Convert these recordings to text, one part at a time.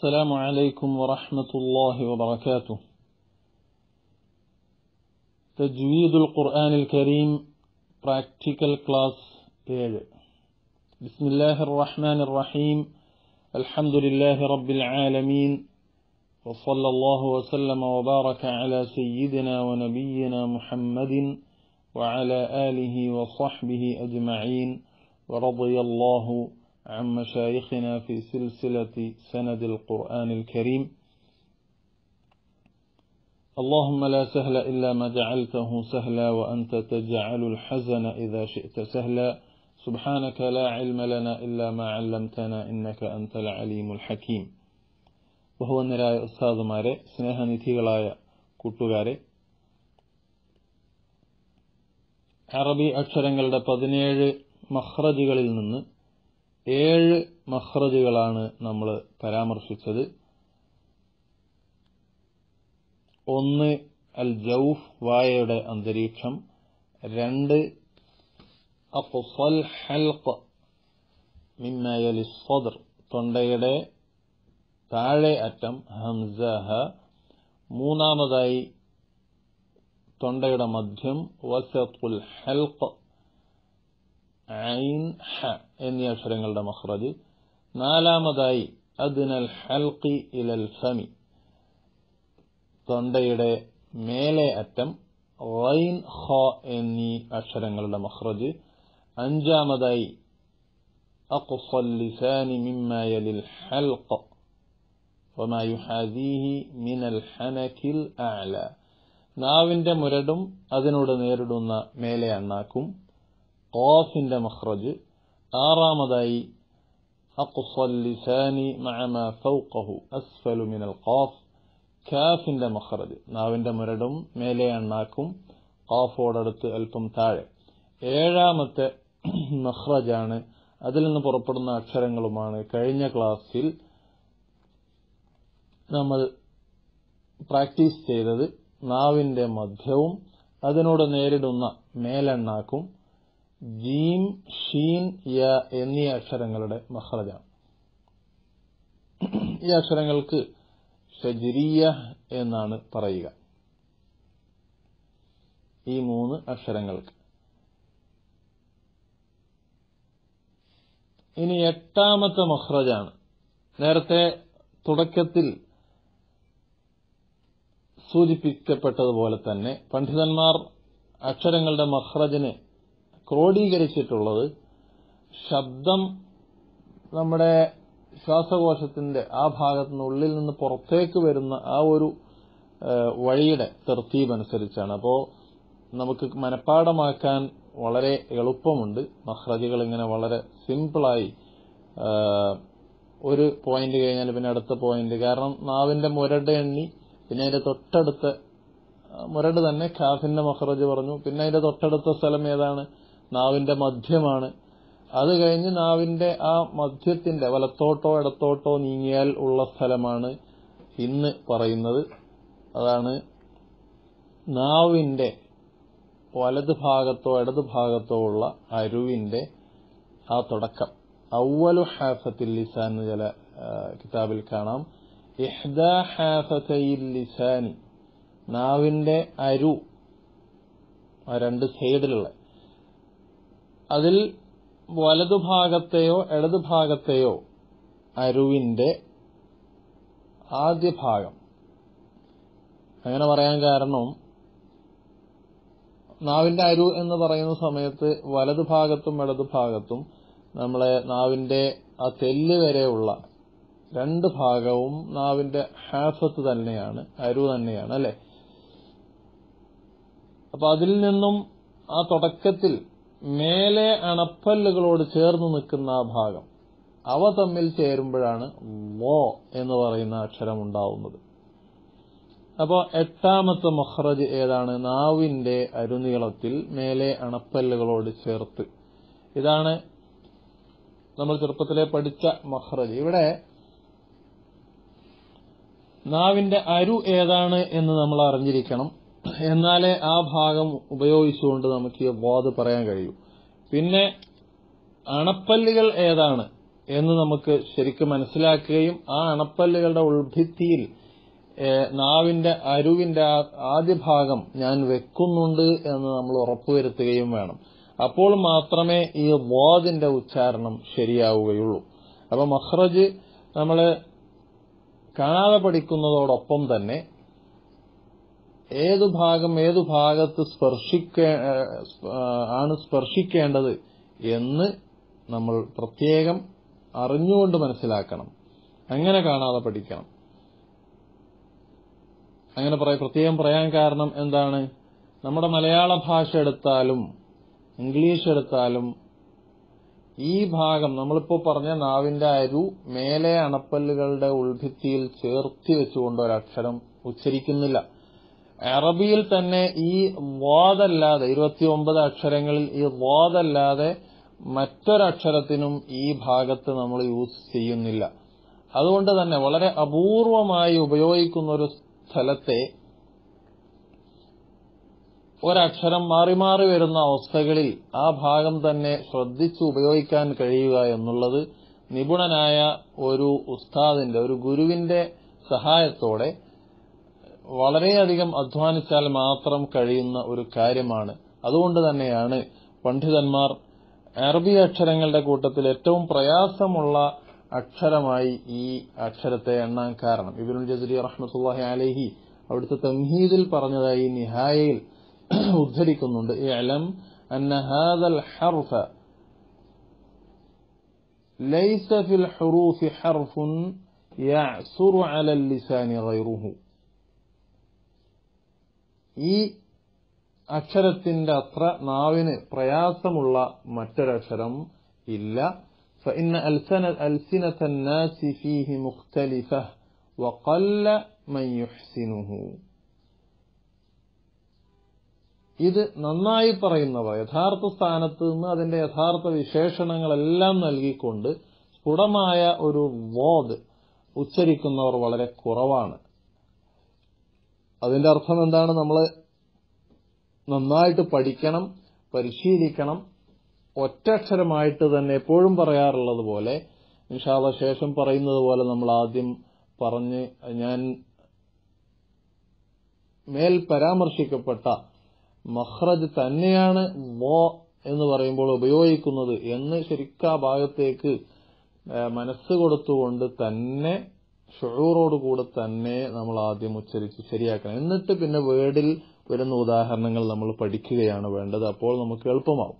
السلام عليكم ورحمة الله وبركاته تجويد القرآن الكريم Practical Class 7 بسم الله الرحمن الرحيم الحمد لله رب العالمين وصلى الله وسلم وبارك على سيدنا ونبينا محمد وعلى آله وصحبه أجمعين ورضي الله عن مشايخنا في سلسلة سند القرآن الكريم اللهم لا سهل إلا ما جعلته سهلا وأنت تجعل الحزن إذا شئت سهلا سبحانك لا علم لنا إلا ما علمتنا إنك أنت العليم الحكيم ബഹുവന്നരായ ഉസ്താദുമാരെ സ്നേഹനിധികളായ കൂട്ടുകാരെ അറബി അക്ഷരങ്ങളുടെ പതിനേഴ് മഹ്റജുകളിൽ നിന്ന് ഏഴ് മഹ്റജുകളാണ് നമ്മൾ പരാമർശിച്ചത് ഒന്ന് അൽ ജൌഫ് വായയുടെ അന്തരീക്ഷം രണ്ട് അഫ്സൽ ഹൽഖ് മിമ്മയലി സദർ തൊണ്ടയുടെ താഴെ അറ്റം ഹംസഹ മൂന്നാമതായി തൊണ്ടയുടെ മധ്യം വസത്തുൽ ഹൽഖ് ഐൻ ഹ എന്നീ അക്ഷരങ്ങളുടെ മഹ്റജ് നാലാമതായി അദ്നൽ ഹൽഖി ഇലൽ ഫമി തൊണ്ടയുടെ മേലെ അറ്റം റൈൻ ഹ എന്നീ അക്ഷരങ്ങളുടെ മഹ്റജ് അഞ്ചാമതായി അഖ്സൽ ലിസാനി മിമ്മ യലിൽ ഹൽഖ് وما يحاذيه من الحنك الأعلى നാവിന്റെ മുരടും അതിനോട് നേരിടുന്ന മേലെ അണ്ണാക്കും ഖാഫിന്റെ മഖ്റജ് ആറാമതായി അഖ്സൽ ലിസാനി മഅമ ഫൗഖഹു അസ്ഫലു മിനൽ ഖാഫ് കാഫിന്റെ മഖ്റജ് നാവിന്റെ മുരടും മേലെ അണ്ണാക്കും ഖാഫോടടുത്ത് അല്പം താഴെ ഏഴാമത്തെ മഖ്റജാണ് അതിൽ നിന്ന് പുറപ്പെടുന്ന അക്ഷരങ്ങളുമാണ് കഴിഞ്ഞ ക്ലാസ്സിൽ നമ്മൾ പ്രാക്ടീസ് ചെയ്തത് നാവിന്റെ മധ്യവും അതിനോട് നേരിടുന്ന മേലെണ്ണാക്കും ജീം ഷീൻ യ എന്നീ അക്ഷരങ്ങളുടെ മഹ്റജാണ് ഈ അക്ഷരങ്ങൾക്ക് ഷജിരിയ എന്നാണ് പറയുക ഈ മൂന്ന് അക്ഷരങ്ങൾക്ക് ഇനി എട്ടാമത്തെ മഹ്റജാണ് നേരത്തെ തുടക്കത്തിൽ സൂചിപ്പിക്കപ്പെട്ടതുപോലെ തന്നെ പണ്ഡിതന്മാർ അക്ഷരങ്ങളുടെ മഹ്റജിനെ ക്രോഡീകരിച്ചിട്ടുള്ളത് ശബ്ദം നമ്മുടെ ശ്വാസകോശത്തിന്റെ ആ ഭാഗത്തുനിന്ന് ഉള്ളിൽ നിന്ന് പുറത്തേക്ക് വരുന്ന ആ ഒരു വഴിയുടെ തെർത്തീബ് അനുസരിച്ചാണ് അപ്പോൾ നമുക്ക് മനഃപ്പാടമാക്കാൻ വളരെ എളുപ്പമുണ്ട് മഹ്റജുകൾ ഇങ്ങനെ വളരെ സിമ്പിളായി ഒരു പോയിന്റ് കഴിഞ്ഞാൽ പിന്നെ അടുത്ത പോയിന്റ് കാരണം നാവിന്റെ മുരട് എണ്ണി പിന്നെ അതിന്റെ തൊട്ടടുത്ത മുരട് തന്നെ ഖാഫിന്റെ മഹ്റജ് പറഞ്ഞു പിന്നെ അതിന്റെ തൊട്ടടുത്ത സ്ഥലം ഏതാണ് നാവിന്റെ മധ്യമാണ് അത് കഴിഞ്ഞ് നാവിന്റെ ആ മധ്യത്തിന്റെ വലത്തോട്ടോ ഇടത്തോട്ടോ നീങ്ങിയാൽ ഉള്ള സ്ഥലമാണ് ഇന്ന് പറയുന്നത് അതാണ് നാവിന്റെ വലത് ഭാഗത്തോ ഇടത് ഭാഗത്തോ ഉള്ള അരുവിന്റെ ആ തുടക്കം ഔവലു ഹാഫത്തിൽ ലിസാൻ എന്ന് ചില കിതാബിൽ കാണാം ഇഹ്ദാ ഹാഫത്തയിൽ ലിസാനി നാവിന്റെ അരു ആ രണ്ട് സൈഡിലുള്ള അതിൽ വലതുഭാഗത്തെയോ ഇടതുഭാഗത്തെയോ അരുവിന്റെ ആദ്യ ഭാഗം അങ്ങനെ പറയാൻ കാരണം നാവിന്റെ അരു എന്ന് പറയുന്ന സമയത്ത് വലതുഭാഗത്തും ഇടതുഭാഗത്തും നമ്മളെ നാവിന്റെ ആ തെല്ല് വരെയുള്ള രണ്ട് ഭാഗവും നാവിന്റെ ഹാഫത്ത് തന്നെയാണ് അരു തന്നെയാണ് അല്ലെ അപ്പൊ അതിൽ നിന്നും ആ തുടക്കത്തിൽ മേലെ അണപ്പല്ലുകളോട് ചേർന്ന് നിൽക്കുന്ന ആ ഭാഗം അവ തമ്മിൽ ചേരുമ്പോഴാണ് വോ എന്ന് പറയുന്ന അക്ഷരം ഉണ്ടാവുന്നത് അപ്പോ എട്ടാമത്തെ മൊഹ്റജ് ഏതാണ് നാവിന്റെ അരുനീളത്തിൽ മേലെ അണപ്പല്ലുകളോട് ചേർത്ത് ഇതാണ് നമ്മൾ ചെറുപ്പത്തിലെ പഠിച്ച മഹ്റജ് ഇവിടെ നാവിന്റെ അരു ഏതാണ് എന്ന് നമ്മൾ അറിഞ്ഞിരിക്കണം എന്നാലേ ആ ഭാഗം ഉപയോഗിച്ചുകൊണ്ട് നമുക്ക് ഈ വാദ് പറയാൻ കഴിയൂ പിന്നെ അണപ്പല്ലുകൾ ഏതാണ് എന്ന് നമുക്ക് ശരിക്കും മനസ്സിലാക്കുകയും ആ അണപ്പല്ലുകളുടെ ഉൾഭിത്തിയിൽ ഏഹ്, നാവിന്റെ അരുവിന്റെ ആ ആദ്യ ഭാഗം ഞാൻ വെക്കുന്നുണ്ട് എന്ന് നമ്മൾ ഉറപ്പുവരുത്തുകയും വേണം അപ്പോൾ മാത്രമേ ഈ വാദിന്റെ ഉച്ചാരണം ശരിയാവുകയുള്ളൂ അപ്പൊ മഹ്റജ് നമ്മള് കാണാതെ പഠിക്കുന്നതോടൊപ്പം തന്നെ ഏതു ഭാഗം ഏതു ഭാഗത്ത് സ്പർശിക്കേ ഏഹ്, ആണ് സ്പർശിക്കേണ്ടത് എന്ന് നമ്മൾ പ്രത്യേകം അറിഞ്ഞുകൊണ്ട് മനസ്സിലാക്കണം അങ്ങനെ കാണാതെ പഠിക്കണം അങ്ങനെ പറയ പ്രത്യേകം പറയാൻ കാരണം എന്താണ് നമ്മുടെ മലയാള ഭാഷ എടുത്താലും ഇംഗ്ലീഷ് എടുത്താലും ഈ ഭാഗം നമ്മളിപ്പോ പറഞ്ഞ നാവിന്റെ അരു മേലെ അണപ്പല്ലുകളുടെ ഉൾഭിത്തിയിൽ ചേർത്തി വെച്ചുകൊണ്ട് ഒരക്ഷരം ഉച്ചരിക്കുന്നില്ല അറബിയിൽ തന്നെ ഈ വാദല്ലാതെ ഇരുപത്തിയൊമ്പത് അക്ഷരങ്ങളിൽ ഈ വാദല്ലാതെ മറ്റൊരക്ഷരത്തിനും ഈ ഭാഗത്ത് നമ്മൾ യൂസ് ചെയ്യുന്നില്ല അതുകൊണ്ട് തന്നെ വളരെ അപൂർവമായി ഉപയോഗിക്കുന്ന ഒരു സ്ഥലത്തെ ഒരക്ഷരം മാറി മാറി വരുന്ന അവസ്ഥകളിൽ ആ ഭാഗം തന്നെ ശ്രദ്ധിച്ച് ഉപയോഗിക്കാൻ കഴിയുക എന്നുള്ളത് നിപുണനായ ഒരു ഉസ്താദിന്റെ ഒരു ഗുരുവിന്റെ സഹായത്തോടെ വളരെയധികം അധ്വാനിച്ചാൽ മാത്രം കഴിയുന്ന ഒരു കാര്യമാണ് അതുകൊണ്ട് തന്നെയാണ് പണ്ഡിതന്മാർ അറബി അക്ഷരങ്ങളുടെ കൂട്ടത്തിൽ ഏറ്റവും പ്രയാസമുള്ള അക്ഷരമായി ഈ അക്ഷരത്തെ എണ്ണാൻ കാരണം ഇബിനുൽ ജസരി റഹ്മത്തുള്ളാഹി അലൈഹി അവിടുത്തെ തംഹീദിൽ പറഞ്ഞതായി നിഹായയിൽ ഉദ്ധരിക്കുന്നുണ്ട് ഇഅലം അന്ന ഹാദൽ ഹർഫ ليس في الحروف حرف يعسر على اللسان غيره ഈ അക്ഷരത്തിന്റെ അത്ര നാവിന് പ്രയാസമുള്ള മറ്റൊരക്ഷരം ഇല്ല فإن ألسنة, ألسنة الناس فيه مختلفة وقل من يحسنه ഇത് നന്നായി പറയുന്നവർ യഥാർത്ഥ സ്ഥാനത്ത് നിന്ന് അതിന്റെ യഥാർത്ഥ വിശേഷണങ്ങളെല്ലാം നൽകിക്കൊണ്ട് സ്ഫുടമായ ഒരു വോദ് ഉച്ചരിക്കുന്നവർ വളരെ കുറവാണ് അതിന്റെ അർത്ഥം എന്താണ് നമ്മൾ നന്നായിട്ട് പഠിക്കണം പരിശീലിക്കണം ഒറ്റക്ഷരമായിട്ട് തന്നെ എപ്പോഴും പറയാറുള്ളത് പോലെ ഇൻഷാല്ല ശേഷം പറയുന്നത് പോലെ നമ്മൾ ആദ്യം പറഞ്ഞ് ഞാൻ മേൽ പരാമർശിക്കപ്പെട്ട മഹ്റജ് തന്നെയാണ് വോ എന്ന് പറയുമ്പോൾ ഉപയോഗിക്കുന്നത് എന്ന് ശരിക്കും ആ ഭാഗത്തേക്ക് മനസ്സ് കൊടുത്തുകൊണ്ട് തന്നെ ഷുറോടുകൂടെ തന്നെ നമ്മൾ ആദ്യം ഉച്ചരിച്ച് ശരിയാക്കണം എന്നിട്ട് പിന്നെ വേർഡിൽ വരുന്ന ഉദാഹരണങ്ങൾ നമ്മൾ പഠിക്കുകയാണ് വേണ്ടത് അപ്പോൾ നമുക്ക് എളുപ്പമാവും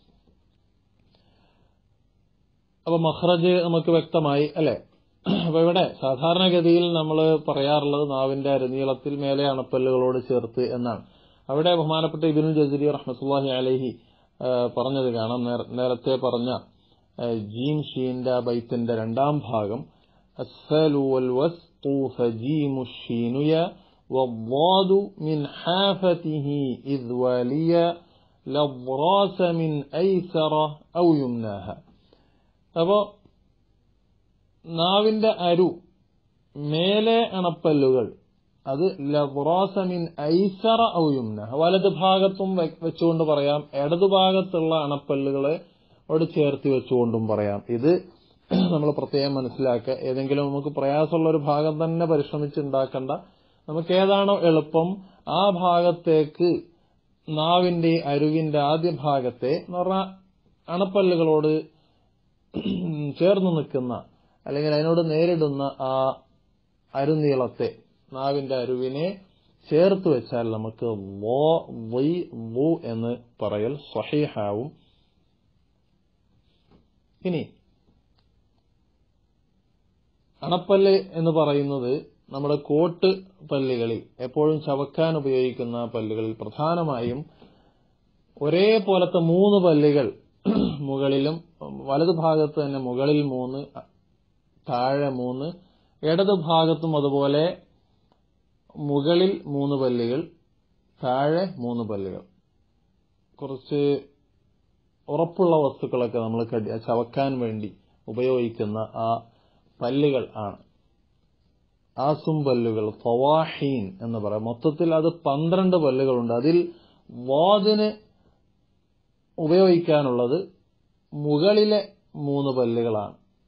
അപ്പൊ മഹ്റജ് നമുക്ക് വ്യക്തമായി അല്ലെ അപ്പൊ ഇവിടെ സാധാരണഗതിയിൽ നമ്മൾ പറയാറുള്ളത് നാവിന്റെ അരനീളത്തിൽ മേലെ അണപ്പല്ലുകളോട് ചേർത്ത് എന്നാണ് അവിടെ ബഹുമാനപ്പെട്ട ഇബിനുൽ ജസരി റഹ്മത്തുല്ലാഹി അലഹി പറഞ്ഞത് കാണാം നേരത്തെ പറഞ്ഞ ജീം ഷീന്റെ ബൈത്തിന്റെ രണ്ടാം ഭാഗം السل والوسط فجيم الشينيا والضاد من حافته إذ واليا للراس من أيسر أو يمناها അപ്പോ നാവിന്റെ അരു മേലെ അണപ്പല്ലുകൾ അത് ലബ്രാസമിൻ ഐസറ ഔയുംന വലത് ഭാഗത്തും വെച്ചുകൊണ്ട് പറയാം ഇടതു ഭാഗത്തുള്ള അണപ്പല്ലുകളെ അവിടെ ചേർത്ത് വെച്ചുകൊണ്ടും പറയാം ഇത് നമ്മൾ പ്രത്യേകം മനസ്സിലാക്കുക ഏതെങ്കിലും നമുക്ക് പ്രയാസമുള്ള ഒരു ഭാഗം തന്നെ പരിശ്രമിച്ചുണ്ടാക്കേണ്ട നമുക്ക് ഏതാണോ എളുപ്പം ആ ഭാഗത്തേക്ക് നാവിന്റെ അരുവിന്റെ ആദ്യ ഭാഗത്തെ എന്ന് പറഞ്ഞാൽ അണപ്പല്ലുകളോട് ചേർന്ന് നിൽക്കുന്ന അല്ലെങ്കിൽ അതിനോട് നേരിടുന്ന ആ അരുനീളത്തെ നാവിന്റെ അരുവിനെ ചേർത്ത് വെച്ചാൽ നമുക്ക് വോ വൈ വു എന്ന് പറയൽ സ്വഹീഹാവും ഇനി അണപ്പല്ല് എന്ന് പറയുന്നത് നമ്മുടെ കോട്ട് പല്ലുകളിൽ എപ്പോഴും ചവക്കാൻ ഉപയോഗിക്കുന്ന പല്ലുകളിൽ പ്രധാനമായും ഒരേപോലത്തെ മൂന്ന് പല്ലുകൾ മുകളിലും വലതു ഭാഗത്ത് തന്നെ മുകളിൽ മൂന്ന് താഴെ മൂന്ന് ഇടതു ഭാഗത്തും അതുപോലെ മുകളിൽ മൂന്ന് പല്ലുകൾ താഴെ മൂന്ന് പല്ലുകൾ കുറച്ച് ഉറപ്പുള്ള വസ്തുക്കളൊക്കെ നമ്മൾ ചവക്കാൻ വേണ്ടി ഉപയോഗിക്കുന്ന ആ പല്ലുകൾ ആണ് ആസും പല്ലുകൾ ഫവാഹീൻ എന്ന് പറയാം മൊത്തത്തിൽ അത് പന്ത്രണ്ട് പല്ലുകളുണ്ട് അതിൽ വാദിന് ഉപയോഗിക്കാനുള്ളത് മുകളിലെ മൂന്ന് പല്ലുകളാണ്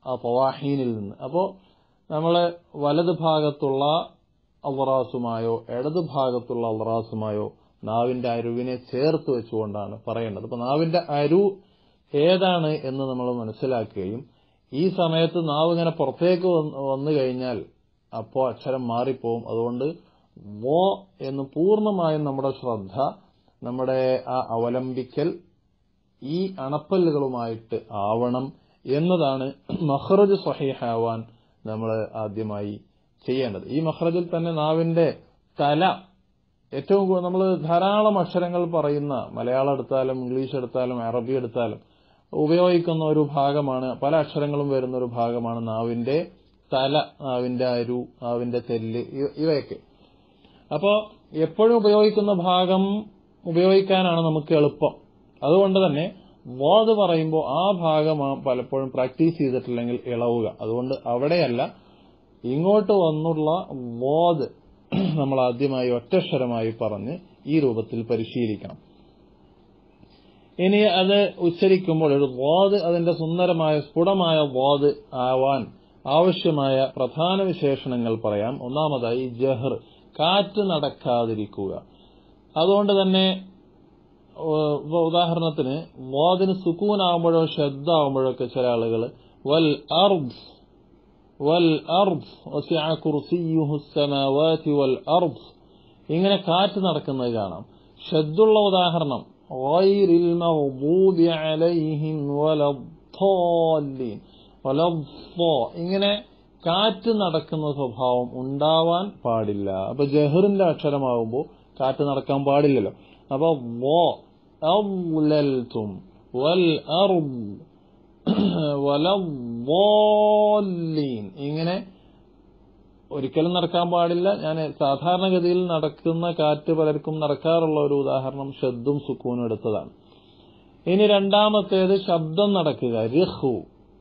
ആ പവാഹീനിൽ നിന്ന് അപ്പോ നമ്മള് വലത് ഭാഗത്തുള്ള അവറാസുമായോ ഇടത് ഭാഗത്തുള്ള അവറാസുമായോ നാവിന്റെ അരുവിനെ ചേർത്ത് വെച്ചുകൊണ്ടാണ് പറയേണ്ടത് അപ്പൊ നാവിന്റെ അരു ഏതാണ് എന്ന് നമ്മൾ മനസ്സിലാക്കുകയും ഈ സമയത്ത് നാവ് ഇങ്ങനെ പുറത്തേക്ക് വന്ന് വന്നു കഴിഞ്ഞാൽ അപ്പോൾ അക്ഷരം മാറിപ്പോവും അതുകൊണ്ട് വോ എന്ന് പൂർണ്ണമായും നമ്മുടെ ശ്രദ്ധ നമ്മുടെ ആ അവലംബിക്കൽ ഈ അണപ്പല്ലുകളുമായിട്ട് ആവണം എന്നതാണ് മഹ്റജ് സഹീഹാവാൻ നമ്മൾ ആദ്യമായി ചെയ്യേണ്ടത് ഈ മഹ്റജിൽ തന്നെ നാവിന്റെ തല ഏറ്റവും നമ്മൾ ധാരാളം അക്ഷരങ്ങൾ പറയുന്ന മലയാളം എടുത്താലും ഇംഗ്ലീഷ് എടുത്താലും അറബി എടുത്താലും ഉപയോഗിക്കുന്ന ഒരു ഭാഗമാണ് പല അക്ഷരങ്ങളും വരുന്ന ഒരു ഭാഗമാണ് നാവിന്റെ തല നാവിന്റെ അരു നാവിന്റെ തെല്ല് ഇവ- ഇവയൊക്കെ അപ്പോ എപ്പോഴും ഉപയോഗിക്കുന്ന ഭാഗം ഉപയോഗിക്കാനാണ് നമുക്ക് എളുപ്പം അതുകൊണ്ട് തന്നെ വാത് പറയുമ്പോൾ ആ ഭാഗം ആ പലപ്പോഴും പ്രാക്ടീസ് ചെയ്തിട്ടില്ലെങ്കിൽ ഇളവുക അതുകൊണ്ട് അവിടെയല്ല ഇങ്ങോട്ട് വന്നുള്ള വാത് നമ്മൾ ആദ്യമായി ഒറ്റക്ഷരമായി പറഞ്ഞ് ഈ രൂപത്തിൽ പരിശീലിക്കണം ഇനി അത് ഉച്ചരിക്കുമ്പോൾ ഒരു വാത് അതിന്റെ സുന്ദരമായ സ്ഫുടമായ വാത് ആവാൻ ആവശ്യമായ പ്രധാന വിശേഷണങ്ങൾ പറയാം ഒന്നാമതായി ജഹർ കാറ്റ് നടക്കാതിരിക്കുക അതുകൊണ്ട് തന്നെ ഏഹ്, ഇപ്പൊ ഉദാഹരണത്തിന് വാദിന് സുക്കൂനാകുമ്പോഴോ ഷദ്ദാകുമ്പോഴോ ഒക്കെ ചില ആളുകൾ വൽ അർദ് വൽ അർദ് വസിഅ കുർസിയ്യുഹു السماوات والأرض ഇങ്ങനെ കാറ്റ് നടക്കുന്നത് കാണാം ഷദ്ദുള്ള ഉദാഹരണം غير المغضوب عليهم ولا الضالين ولا الضا ഇങ്ങനെ കാറ്റ് നടക്കുന്ന സ്വഭാവം ഉണ്ടാവാൻ പാടില്ല അപ്പൊ ജഹറിന്റെ അക്ഷരമാകുമ്പോൾ കാറ്റ് നടക്കാൻ പാടില്ലല്ലോ അപ്പൊ വോ أضللتم والأرض വലവോല്ലീൻ ഇങ്ങനെ ഒരിക്കലും നടക്കാൻ പാടില്ല ഞാൻ സാധാരണഗതിയിൽ നടക്കുന്ന കാറ്റ് പലർക്കും നടക്കാറുള്ള ഒരു ഉദാഹരണം ഷദ്ദും സുക്കൂനും എടുത്തതാണ് ഇനി രണ്ടാമത്തേത് ശബ്ദം നടക്കുക റിഹു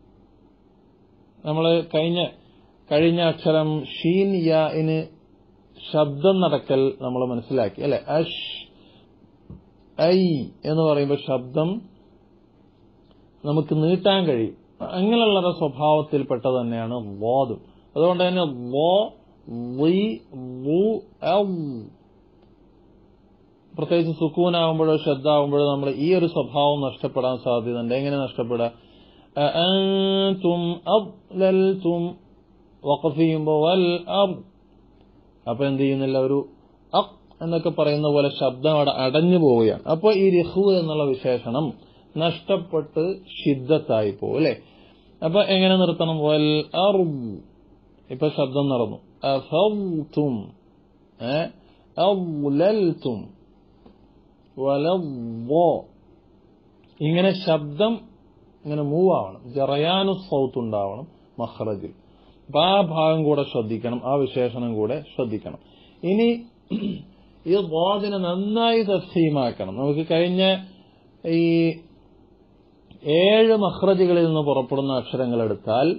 നമ്മൾ കഴിഞ്ഞ കഴിഞ്ഞ അക്ഷരം ഷീൻ യാന് ശബ്ദം നടക്കൽ നമ്മൾ മനസ്സിലാക്കി അല്ലെ അഷ് ഐ എന്ന് പറയുമ്പോൾ ശബ്ദം നമുക്ക് നീട്ടാൻ കഴിയും അങ്ങനെയുള്ള ഒരു സ്വഭാവത്തിൽപ്പെട്ട തന്നെയാണ് വാദും അതുകൊണ്ട് തന്നെ വോ വി വു ഔ. പ്രത്യേകിച്ച് സുക്കൂനാകുമ്പോഴോ ശ്രദ്ധാകുമ്പോഴോ നമ്മൾ ഈ ഒരു സ്വഭാവം നഷ്ടപ്പെടാൻ സാധ്യതയുണ്ട് എങ്ങനെ നഷ്ടപ്പെടാം അഅൻതും അദ്ലൽതും വഖഫ് ചെയ്യുമ്പോൾ വൽ അബ് അപ്പൊ എന്ത് ചെയ്യുന്നില്ല ഒരു അക് എന്നൊക്കെ പറയുന്ന പോലെ ശബ്ദം അവിടെ അടഞ്ഞു പോവുകയാണ് അപ്പൊ ഈ രഹു എന്നുള്ള വിശേഷണം നഷ്ടപ്പെട്ട് ഷിദ്ദത്തായി പോകും അല്ലെ അപ്പൊ എങ്ങനെ നിർത്തണം വൽ അർബ് ഇപ്പൊ ശബ്ദം നടന്നു അഫൗതും ഏ അവ്ലൽതും വലവ്വോ ഇങ്ങനെ ശബ്ദം ഇങ്ങനെ മൂവ് ആവണം ജറയാനു സൗത്ത് ഉണ്ടാവണം മഹ്റജിൽ അപ്പൊ ആ ഭാഗം കൂടെ ശ്രദ്ധിക്കണം ആ വിശേഷണം കൂടെ ശ്രദ്ധിക്കണം ഇനി ഈ വാദിനെ നന്നായി തസ്സീമാക്കണം നമുക്ക് കഴിഞ്ഞ ഈ ഏഴ് മഹ്റജുകളിൽ നിന്ന് പുറപ്പെടുന്ന അക്ഷരങ്ങൾ എടുത്താൽ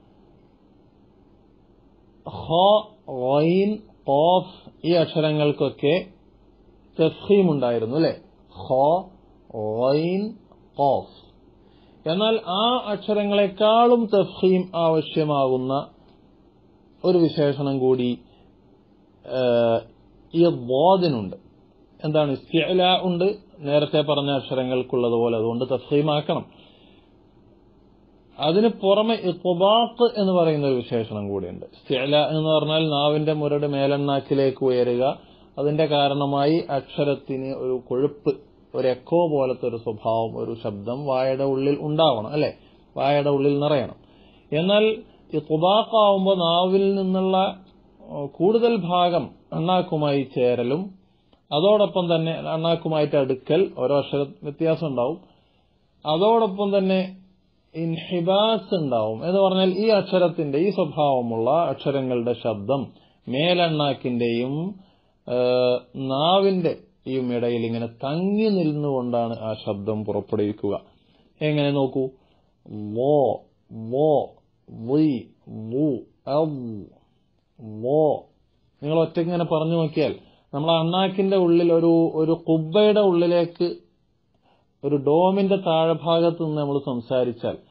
ഹ റൈൻ ഖാഫ് ഈ അക്ഷരങ്ങൾക്കൊക്കെ തസ്ഹീം ഉണ്ടായിരുന്നു അല്ലെ ഹ റൈൻ ഖാഫ് എന്നാൽ ആ അക്ഷരങ്ങളെക്കാളും തഫീം ആവശ്യമാകുന്ന ഒരു വിശേഷണം കൂടി ഏഹ്, ഈ വാദിനുണ്ട് എന്താണ് ഇസ്തിഅല ഉണ്ട് നേരത്തെ പറഞ്ഞ അക്ഷരങ്ങൾക്കുള്ളതുപോലെ അതുകൊണ്ട് തഫീമാക്കണം അതിന് പുറമെ ഇത്ബാഖ് എന്ന് പറയുന്ന ഒരു വിശേഷണം കൂടിയുണ്ട് ഇസ്തിഅല എന്ന് പറഞ്ഞാൽ നാവിന്റെ മുരട് മേലെണ്ണാക്കിലേക്ക് ഉയരുക അതിന്റെ കാരണമായി അക്ഷരത്തിന് ഒരു കൊഴുപ്പ് ഒരു എക്കോ പോലത്തെ ഒരു സ്വഭാവം ഒരു ശബ്ദം വായയുടെ ഉള്ളിൽ ഉണ്ടാവണം അല്ലെ വായയുടെ ഉള്ളിൽ നിറയണം എന്നാൽ ഈ തുബാക്കാവുമ്പോൾ നാവിൽ നിന്നുള്ള ഏഹ്, കൂടുതൽ ഭാഗം അണ്ണാക്കുമായി ചേരലും അതോടൊപ്പം തന്നെ അണ്ണാക്കുമായിട്ട് അടുക്കൽ ഓരോ അക്ഷര വ്യത്യാസം ഉണ്ടാവും അതോടൊപ്പം തന്നെ ഇൻഹിബാസ് ഉണ്ടാവും എന്ന് പറഞ്ഞാൽ ഈ അക്ഷരത്തിന്റെ ഈ സ്വഭാവമുള്ള അക്ഷരങ്ങളുടെ ശബ്ദം മേലണ്ണാക്കിന്റെയും ഏഹ്, നാവിന്റെ ഈ ഇടയിൽ ഇങ്ങനെ തങ്ങി നിന്നുകൊണ്ടാണ് ആ ശബ്ദം പുറപ്പെടുവിക്കുക എങ്ങനെ നോക്കൂ വോ വോ വി വു ഔ, വോ നിങ്ങൾ ഒറ്റയ്ക്ക് ഇങ്ങനെ പറഞ്ഞു നോക്കിയാൽ നമ്മൾ അണ്ണാക്കിന്റെ ഉള്ളിൽ ഒരു ഒരു കുബ്ബയുടെ ഉള്ളിലേക്ക് ഒരു ഡോമിന്റെ താഴെഭാഗത്ത് നിന്ന് നമ്മൾ സംസാരിച്ചാൽ